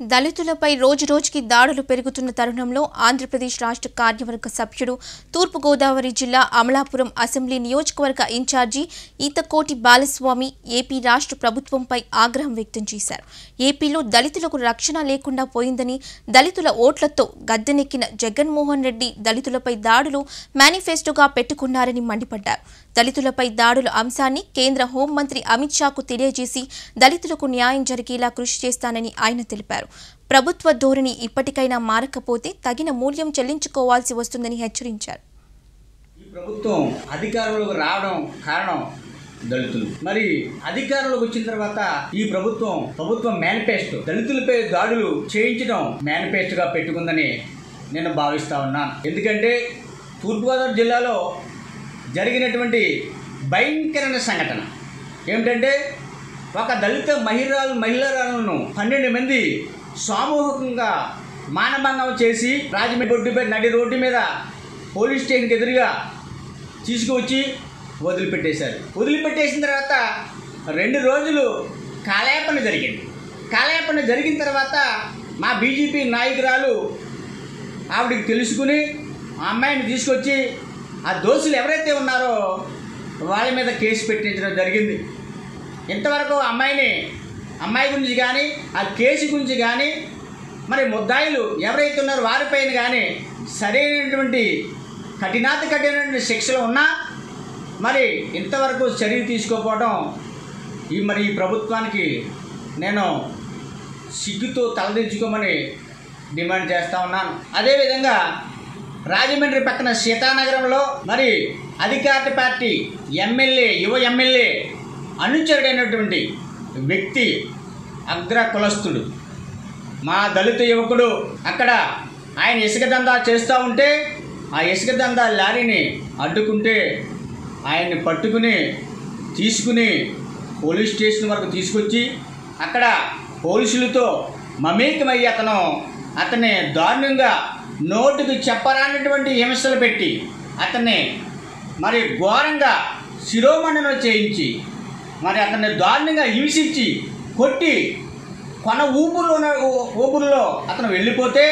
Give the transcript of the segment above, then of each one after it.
దళితులపై రోజురోజుకి దాడులు పెరుగుతున్న తరుణంలో ఆంధ్రప్రదేశ్ రాష్ట్ర కార్యవర్గ సభ్యుడు తూర్పుగోదావరి జిల్లా అమలాపురం అసెంబ్లీ నియోజకవర్గ ఇన్ఛార్జి ఈతకోటి బాలస్వామి ఏపీ రాష్ట్ర ప్రభుత్వంపై ఆగ్రహం వ్యక్తం చేశారు ఏపీలో దళితులకు రక్షణ లేకుండా పోయిందని దళితుల ఓట్లతో గద్దెనెక్కిన జగన్మోహన్ రెడ్డి దళితులపై దాడులు మేనిఫెస్టోగా పెట్టుకున్నారని మండిపడ్డారు దళితులపై దాడుల అంశాన్ని కేంద్ర హోంమంత్రి అమిత్ షాకు తెలియజేసి దళితులకు న్యాయం జరిగేలా కృషి చేస్తానని ఆయన తెలిపారు ప్రభుత్వ ధోరణి ఇప్పటికైనా మారకపోతే తగిన మూల్యం చెల్లించుకోవాల్సి వస్తుందని హెచ్చరించారు ఈ ప్రభుత్వం అధికారంలోకి రావడం కారణం దళితులు మరి అధికారంలోకి వచ్చిన తర్వాత ఈ ప్రభుత్వం ప్రభుత్వం మేనిఫెస్టో దళితులపై దాడులు చేయించడం మేనిఫెస్టోగా పెట్టుకుందని నేను భావిస్తా ఉన్నాను ఎందుకంటే తూర్పుగోదావరి జిల్లాలో జరిగినటువంటి భయంకరమైన సంఘటన ఏమిటంటే ఒక దళిత మహిళలు మహిళలను పన్నెండు మంది సామూహికంగా మానభంగం చేసి రాజమండ్రి బొడ్డుపై నడి రోడ్డు మీద పోలీస్ స్టేషన్కి ఎదురుగా తీసుకువచ్చి వదిలిపెట్టేశారు వదిలిపెట్టేసిన తర్వాత రెండు రోజులు కాలయాపన జరిగింది కాలయాపన జరిగిన తర్వాత మా బీజేపీ నాయకురాలు ఆవిడకి తెలుసుకుని ఆ అమ్మాయిని తీసుకొచ్చి ఆ దోషులు ఎవరైతే ఉన్నారో వాళ్ళ మీద కేసు పెట్టించడం జరిగింది ఇంతవరకు అమ్మాయిని అమ్మాయి గురించి కానీ ఆ కేసు గురించి కానీ మరి ముద్దాయిలు ఎవరైతే ఉన్నారో వారిపైన కానీ సరైనటువంటి కఠినాతి కఠినటువంటి శిక్షలు ఉన్నా మరి ఇంతవరకు చర్య తీసుకోకపోవడం ఈ మరి ఈ ప్రభుత్వానికి నేను సిగ్గుతో తలదించుకోమని డిమాండ్ చేస్తూ ఉన్నాను అదేవిధంగా రాజమండ్రి పక్కన సీతానగరంలో మరి అధికార పార్టీ ఎమ్మెల్యే యువ ఎమ్మెల్యే అనుచరుడైనటువంటి వ్యక్తి అగ్ర కులస్తుడు మా దళిత యువకుడు అక్కడ ఆయన ఇసుక దందా చేస్తూ ఉంటే ఆ ఇసుక దందా లారీని అడ్డుకుంటే ఆయన్ని పట్టుకుని తీసుకుని పోలీస్ స్టేషన్ వరకు తీసుకొచ్చి అక్కడ పోలీసులతో మమేకమయ్యి అతను అతన్ని దారుణంగా నోటికి చెప్పరానటువంటి హింసలు పెట్టి అతన్ని మరి ఘోరంగా శిరోమండనం చేయించి మరి అతన్ని దారుణంగా హింసించి కొట్టి కొన ఊపులో ఊపుల్లో అతను వెళ్ళిపోతే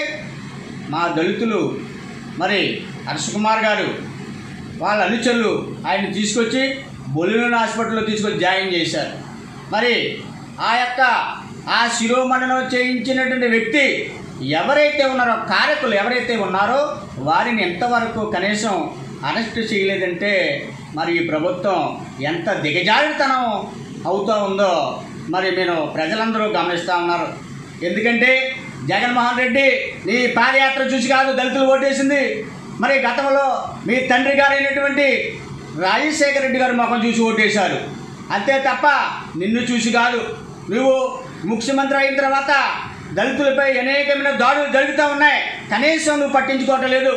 మా దళితులు మరి హర్ష కుమార్ గారు వాళ్ళ అనుచరులు ఆయన తీసుకొచ్చి బొలిలోని హాస్పిటల్లో తీసుకొచ్చి జాయిన్ చేశారు మరి ఆ యొక్క ఆ శిరోమండనం చేయించినటువంటి వ్యక్తి ఎవరైతే ఉన్నారో కారకులు ఎవరైతే ఉన్నారో వారిని ఎంతవరకు కనీసం అరెస్ట్ చేయలేదంటే మరి ఈ ప్రభుత్వం ఎంత దిగజారితనం అవుతూ ఉందో మరి నేను ప్రజలందరూ గమనిస్తూ ఉన్నారు ఎందుకంటే జగన్మోహన్ రెడ్డి నీ పాదయాత్ర చూసి కాదు దళితులు ఓటేసింది మరి గతంలో మీ తండ్రి గారైనటువంటి రాజశేఖర రెడ్డి గారు ముఖం చూసి ఓటేశారు అంతే తప్ప నిన్ను చూసి కాదు నువ్వు ముఖ్యమంత్రి అయిన తర్వాత దళితులపై అనేకమైన దాడులు జరుగుతూ ఉన్నాయి కనీసం నువ్వు పట్టించుకోవటం లేదు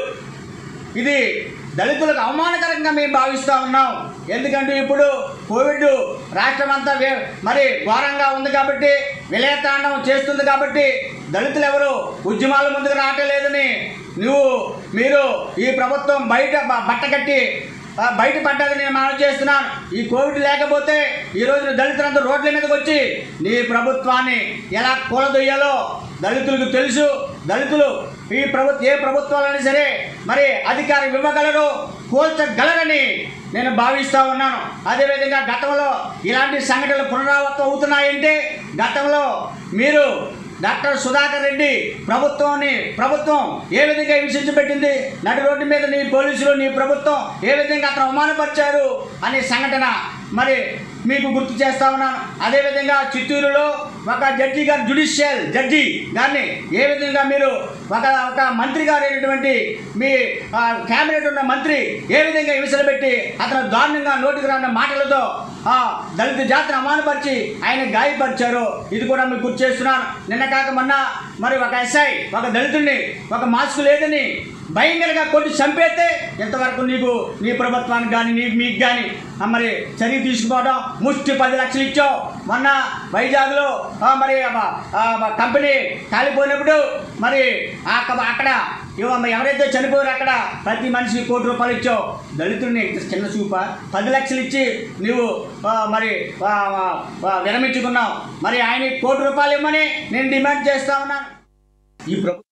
ఇది దళితులకు అవమానకరంగా మేము భావిస్తూ ఉన్నాం ఎందుకంటే ఇప్పుడు కోవిడ్ రాష్ట్రం అంతా వే- మరి ఘోరంగా ఉంది కాబట్టి విలయతాండం చేస్తుంది కాబట్టి దళితులు ఎవరు ఉద్యమాల ముందుకు రావటం లేదని నువ్వు మీరు ఈ ప్రభుత్వం బయట బ- బట్ట కట్టి ఆ, బయట పడ్డదని నేను మనం చేస్తున్నాను ఈ కోవిడ్ లేకపోతే ఈ రోజున దళితులందరూ రోడ్ల మీదకి వచ్చి నీ ప్రభుత్వాన్ని ఎలా కూలదొయ్యాలో దళితులకు తెలుసు దళితులు ఈ ప్రభుత్వ ఏ ప్రభుత్వాలైనా సరే మరి అధికారం ఇవ్వగలరు కూల్చగలరని నేను భావిస్తూ ఉన్నాను అదేవిధంగా గతంలో ఇలాంటి సంఘటనలు పునరావృతం అవుతున్నాయంటే గతంలో మీరు డాక్టర్ సుధాకర్ రెడ్డి ప్రభుత్వాన్ని ప్రభుత్వం ఏ విధంగా హింసించబెట్టింది నడి రోడ్డు మీద నీ పోలీసులు నీ ప్రభుత్వం ఏ విధంగా అతను అవమానపరిచారు అనే సంఘటన మరి మీకు గుర్తు చేస్తా ఉన్నాను అదేవిధంగా చిత్తూరులో ఒక జడ్జి గారు జుడిషియల్ జడ్జి గారిని ఏ విధంగా మీరు ఒక ఒక మంత్రి గారు అయినటువంటి మీ ఆ, క్యాబినెట్ ఉన్న మంత్రి ఏ విధంగా హింసలు పెట్టి అతను దారుణంగా నోటికి రాని మాటలతో ఆ దళిత జాతిని అవమానపరిచి ఆయన గాయపరిచారు ఇది కూడా మీకు గుర్తు చేస్తున్నాను నిన్న కాక మొన్న మరి ఒక ఎస్ఐ ఒక దళితుడిని ఒక మాస్క్ లేదని భయంకరంగా కొట్టి చంపేస్తే ఎంతవరకు నీకు నీ ప్రభుత్వానికి కానీ నీకు మీకు కానీ ఆ, మరి చర్య తీసుకుపోవడం ముష్టి పది లక్షలు ఇచ్చావు మొన్న వైజాగ్లో ఆ, మరి ఆ, ఆ, కంపెనీ కాలిపోయినప్పుడు మరి ఆ క- అక్కడ ఇవ ఎవరైతే చనిపోయారో అక్కడ ప్రతి మనిషికి కోటి రూపాయలు ఇచ్చావు దళితుడిని చిన్న చూప పది లక్షలు ఇచ్చి నువ్వు ఆ, మరి ఆ, ఆ, ఆ, విరమించుకున్నావు మరి ఆయన కోటి రూపాయలు ఇవ్వమని నేను డిమాండ్ చేస్తా ఉన్నాను ఈ ప్రభు